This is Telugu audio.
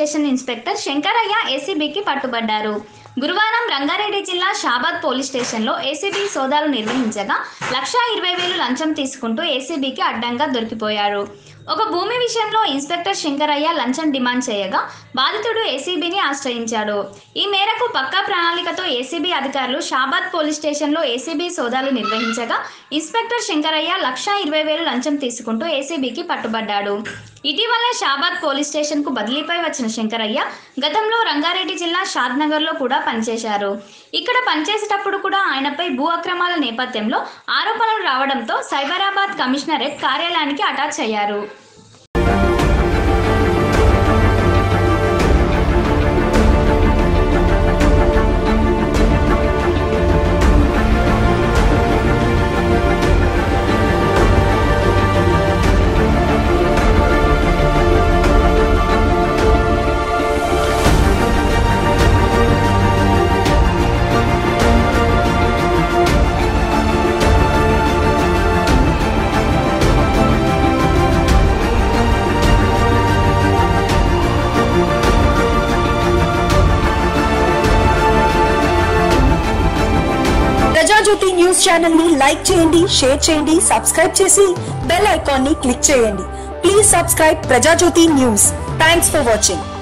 స్టేషన్ ఇన్స్పెక్టర్ శంకరయ్య ఏసీబీకి పట్టుబడ్డారు గురువారం రంగారెడ్డి జిల్లా షాబాద్ పోలీస్ స్టేషన్లో ఏసీబీ సోదాలు నిర్వహించగా లక్షా ఇరవై వేలు లంచం తీసుకుంటూ ఏసీబీకి అడ్డంగా దొరికిపోయారు ఒక భూమి విషయంలో ఇన్స్పెక్టర్ శంకరయ్య లంచం డిమాండ్ చేయగా బాధితుడు ఏసీబీని ఆశ్రయించాడు ఈ మేరకు పక్కా ప్రణాళికతో ఏసీబీ అధికారులు షాబాద్ పోలీస్ స్టేషన్లో ఏసీబీ సోదాలు నిర్వహించగా ఇన్స్పెక్టర్ శంకరయ్య లక్షా ఇరవై వేలు లంచం తీసుకుంటూ ఏసీబీకి పట్టుబడ్డాడు ఇటీవల షాబాద్ పోలీస్ స్టేషన్కు బదిలీపై వచ్చిన శంకరయ్య గతంలో రంగారెడ్డి జిల్లా షాద్నగర్లో కూడా పనిచేశారు ఇక్కడ పనిచేసేటప్పుడు కూడా ఆయనపై భూ అక్రమాల నేపథ్యంలో ఆరోపణలు రావడంతో సైబరాబాద్ కమిషనరేట్ కార్యాలయానికి అటాచ్ అయ్యారు ప్రజాజ్యోతి న్యూస్ ఛానల్ ని లైక్ చేయండి షేర్ చేయండి సబ్స్క్రైబ్ చేసి బెల్ ఐకాన్ ని క్లిక్ చేయండి please subscribe Prajajyothi news thanks for watching